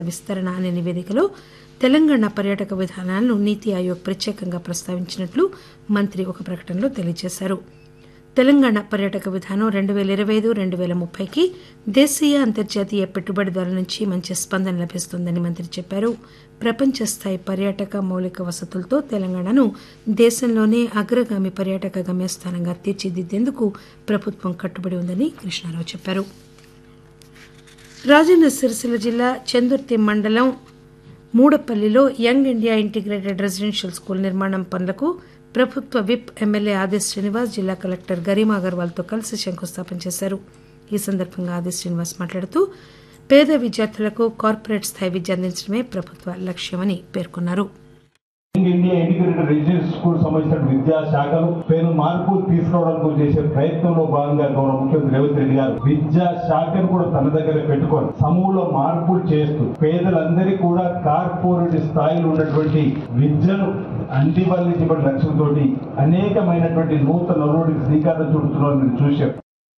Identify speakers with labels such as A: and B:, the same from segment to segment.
A: విస్తరణ అనే నివేదికలో తెలంగాణ పర్యాటక విధానాలను నీతి ఆయోగ్ ప్రత్యేకంగా ప్రస్తావించినట్లు మంత్రి ఒక ప్రకటనలో తెలియజేశారు తెలంగాణ పర్యాటక విధానం రెండు పేల ఇరవై ఐదు రెండు పేల ముప్పైకి దేశీయ అంతర్జాతీయ పెట్టుబడిదారుల నుంచి మంచి స్పందన లభిస్తుందని మంత్రి చెప్పారు ప్రపంచ స్థాయి పర్యాటక మౌలిక వసతులతో తెలంగాణను దేశంలోనే అగ్రగామి పర్యాటక గమ్యస్థానంగా తీర్చిదిద్దేందుకు ప్రభుత్వం కట్టుబడి ఉందని కృష్ణారావు చెప్పారు రాజన్న సిరిసిల్ల జిల్లా చందుర్తి మండలం మూడపల్లిలో young India integrated residential school నిర్మాణం పనులకు ప్రభుత్వ విప్ ఎమ్మెల్యే ఆది శ్రీనివాస్ జిల్లా కలెక్టర్ గరిమా అగర్వాల్తో కలిసి శంకుస్థాపన చేశారు ఈ సందర్భంగా ఆది శ్రీనివాస్ మాట్లాడుతూ పేద విద్యార్థులకు కార్పొరేట్ స్థాయి విద్య అందించడమే ప్రభుత్వ లక్ష్యమని పేర్కొన్నారు
B: ఇండియా ఇంటిగ్రేటెడ్ రెసిడెన్షియల్ స్కూల్ సంబంధించిన విద్యా శాఖలు పేరు మార్పు తీసుకురావడానికి చేసే ప్రయత్నంలో భాగంగా గౌరవ ముఖ్యమంత్రి రేవంత్ రెడ్డి గారు విద్యా శాఖను కూడా తన దగ్గర పెట్టుకొని సమూల మార్పులు చేస్తూ పేదలందరికీ కూడా కార్పొరేట్ స్థాయిలో ఉన్నటువంటి విద్యను అందివల్లించబడిన లక్ష్యంతో అనేకమైనటువంటి నూతన నలుగురికి శ్రీకారం చుడుతున్నారని మీరు చూశారు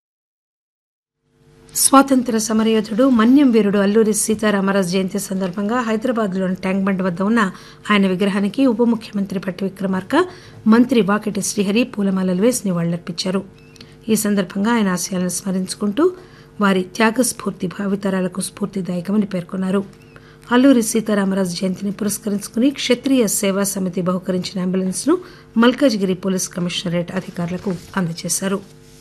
A: స్వాతంత్ర సమరయోధుడు మన్యం వీరుడు అల్లూరి సీతారామరాజు జయంతి సందర్భంగా హైదరాబాద్లోని ట్యాంక్ బండ్ వద్ద ఉన్న ఆయన విగ్రహానికి ఉప ముఖ్యమంత్రి పట్టి విక్రమార్క మంత్రి వాకిటి శ్రీహరి పూలమాలలు వేసి నివాళులర్పించారు ఈ సందర్భంగా ఆయన ఆశయాలను స్మరించుకుంటూ వారి త్యాగస్ఫూర్తి భావితరాలకు స్ఫూర్తిదాయకమని పేర్కొన్నారు అల్లూరి సీతారామరాజు జయంతిని పురస్కరించుకుని క్షత్రియ సేవా సమితి బహుకరించిన అంబులెన్స్ ను మల్కాజ్గిరి పోలీస్ కమిషనరేట్ అధికారులకు అందజేశారు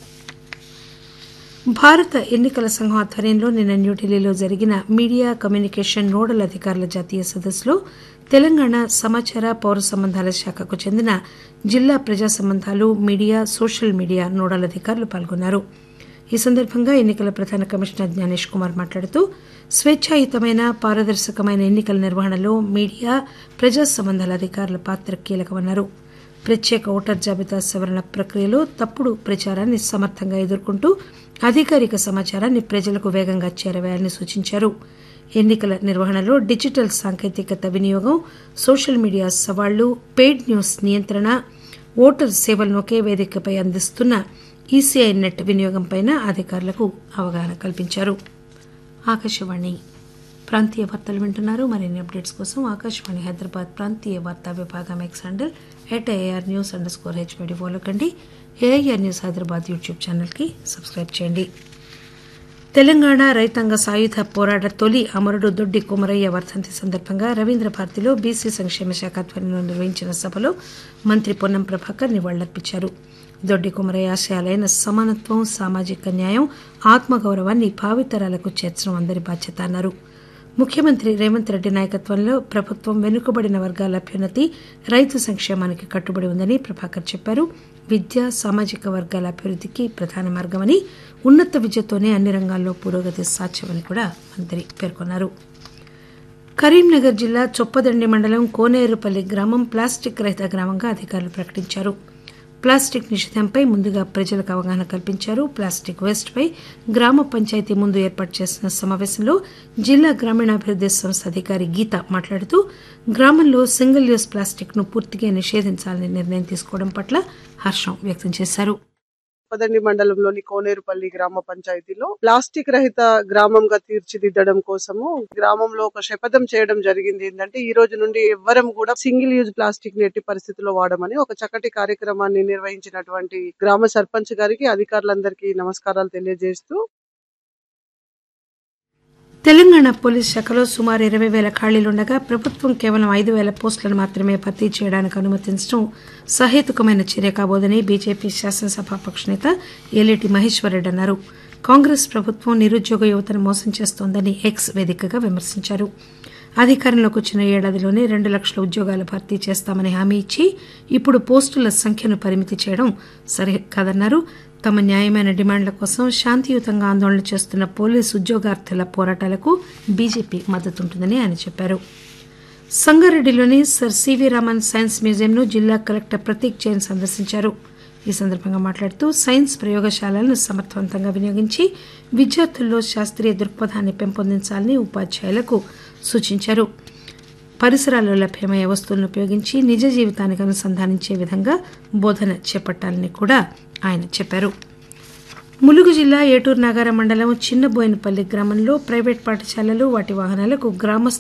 A: భారత ఎన్నికల సంఘం ఆధ్వర్యంలో నిన్న న్యూఢిల్లీలో జరిగిన మీడియా కమ్యూనికేషన్ నోడల్ అధికారుల జాతీయ సదస్సులో తెలంగాణ సమాచార పౌర సంబంధాల శాఖకు చెందిన జిల్లా ప్రజా సంబంధాలు మీడియా సోషల్ మీడియా నోడల్ అధికారులు పాల్గొన్నారు ఈ సందర్భంగా ఎన్నికల ప్రధాన కమిషనర్ జ్ఞానేష్ కుమార్ మాట్లాడుతూ స్వేచ్ఛాయుతమైన పారదర్శకమైన ఎన్నికల నిర్వహణలో మీడియా ప్రజా సంబంధాల అధికారుల పాత్ర కీలకమన్నారు ప్రత్యేక ఓటర్ జాబితా సవరణ ప్రక్రియలో తప్పుడు ప్రచారాన్ని సమర్థంగా ఎదుర్కొంటూ అధికారిక సమాచారాన్ని ప్రజలకు వేగంగా చేరవేయాలని సూచించారు ఎన్నికల నిర్వహణలో డిజిటల్ సాంకేతికత వినియోగం సోషల్ మీడియా సవాళ్లు పెయిడ్ న్యూస్ నియంత్రణ ఓటర్ సేవలను ఒకే వేదికపై అందిస్తున్న ఈసీఐ నెట్ వినియోగంపై అధికారులకు అవగాహన కల్పించారు ఆకాశవాణి ప్రాంతీయ వార్తలు వింటున్నారు మరిన్ని అప్డేట్స్ కోసం ఆకాశవాణి హైదరాబాద్ ప్రాంతీయ వార్తా విభాగం X handle at AIR news underscore HPD follow కండి ఏఐఆర్ న్యూస్ హైదరాబాద్ యూట్యూబ్ ఛానల్కి సబ్స్క్రైబ్ చేయండి తెలంగాణ రైతాంగ సాయుధ పోరాట తొలి అమరుడు దొడ్డి కుమరయ్య వర్ధంతి సందర్భంగా రవీంద్ర భారతిలో బీసీ సంక్షేమ శాఖ ఆధ్వర్యంలో నిర్వహించిన సభలో మంత్రి పొన్నం ప్రభాకర్ నివాళులర్పించారు దొడ్డి కుమరయ్య ఆశయాలైన సమానత్వం సామాజిక న్యాయం ఆత్మగౌరవాన్ని భావితరాలకు చేర్చడం అందరి బాధ్యత అన్నారు ముఖ్యమంత్రి రేవంత్ రెడ్డి నాయకత్వంలో ప్రభుత్వం వెనుకబడిన వర్గాల అభ్యున్నతి రైతు సంక్షేమానికి కట్టుబడి ఉందని ప్రభాకర్ చెప్పారు విద్య సామాజిక వర్గాల అభివృద్ధికి ప్రధాన మార్గమని ఉన్నత విద్యతోనే అన్ని రంగాల్లో పురోగతి సాధ్యమని కూడా మంత్రి పేర్కొన్నారు కరీంనగర్ జిల్లా చొప్పదండి మండలం కోనేరుపల్లి గ్రామం ప్లాస్టిక్ రహిత గ్రామంగా అధికారులు ప్రకటించారు ప్లాస్టిక్ నిషేధంపై ముందుగా ప్రజలకు అవగాహన కల్పించారు ప్లాస్టిక్ వేస్ట్ పై గ్రామ పంచాయతీ ముందు ఏర్పాటు చేసిన సమావేశంలో జిల్లా గ్రామీణాభివృద్ది సంస్థ అధికారి గీత మాట్లాడుతూ గ్రామంలో సింగిల్ యూజ్ ప్లాస్టిక్ ను పూర్తిగా నిషేధించాలని నిర్ణయం తీసుకోవడం పట్ల హర్షం వ్యక్తం చేశారు
C: పదండి మండలంలోని కోనేరుపల్లి గ్రామ పంచాయతీలో ప్లాస్టిక్ రహిత గ్రామంగా తీర్చిదిద్దడం కోసము గ్రామంలో ఒక శపథం చేయడం జరిగింది ఏంటంటే ఈ రోజు నుండి ఎవ్వరం కూడా సింగిల్ యూజ్ ప్లాస్టిక్ ని ఎట్టి పరిస్థితుల్లో వాడమని ఒక చక్కటి కార్యక్రమాన్ని నిర్వహించినటువంటి గ్రామ సర్పంచ్ గారికి అధికారులందరికీ నమస్కారాలు తెలియజేస్తూ
A: తెలంగాణ పోలీస్ శాఖలో సుమారు ఇరవై వేల ఖాళీలుండగా ప్రభుత్వం కేవలం ఐదు వేల పోస్టులను మాత్రమే భర్తీ చేయడానికి అనుమతించడం సహేతుకమైన చర్య కాబోదని బీజేపీ శాసనసభాపక్ష నేత ఎల్లేటి మహేశ్వరరెడ్డి అన్నారు కాంగ్రెస్ ప్రభుత్వం నిరుద్యోగ యువతను మోసం చేస్తోందని ఎక్స్ వేదికగా విమర్శించారు అధికారంలోకి వచ్చిన ఏడాదిలోనే రెండు లక్షల ఉద్యోగాలు భర్తీ చేస్తామని హామీ ఇచ్చి ఇప్పుడు పోస్టుల సంఖ్యను పరిమితి చేయడం సరి కాదన్నారు తమ న్యాయమైన డిమాండ్ల కోసం శాంతియుతంగా ఆందోళన చేస్తున్న పోలీసు ఉద్యోగార్థుల పోరాటాలకు బీజేపీ మద్దతుంటుందని ఆయన చెప్పారు సంగారెడ్డిలోని సర్ సివి రామన్ సైన్స్ మ్యూజియంను జిల్లా కలెక్టర్ ప్రతీక్ జైన్ సందర్శించారు ఈ సందర్భంగా మాట్లాడుతూ సైన్స్ ప్రయోగశాలలను సమర్థవంతంగా వినియోగించి విద్యార్థుల్లో శాస్త్రీయ దృక్పథాన్ని పెంపొందించాలని ఉపాధ్యాయులకు సూచించారు పరిసరాల్లో లభ్యమయ్యే వస్తువులను ఉపయోగించి నిజ జీవితానికి అనుసంధానించే విధంగా బోధన చేపట్టాలని కూడా ఆయన చెప్పారు ములుగు జిల్లా ఏటూరు నాగారం మండలం చిన్నబోయినపల్లి గ్రామంలో ప్రైవేట్ పాఠశాలలు వాటి వాహనాలకు గ్రామస్తులు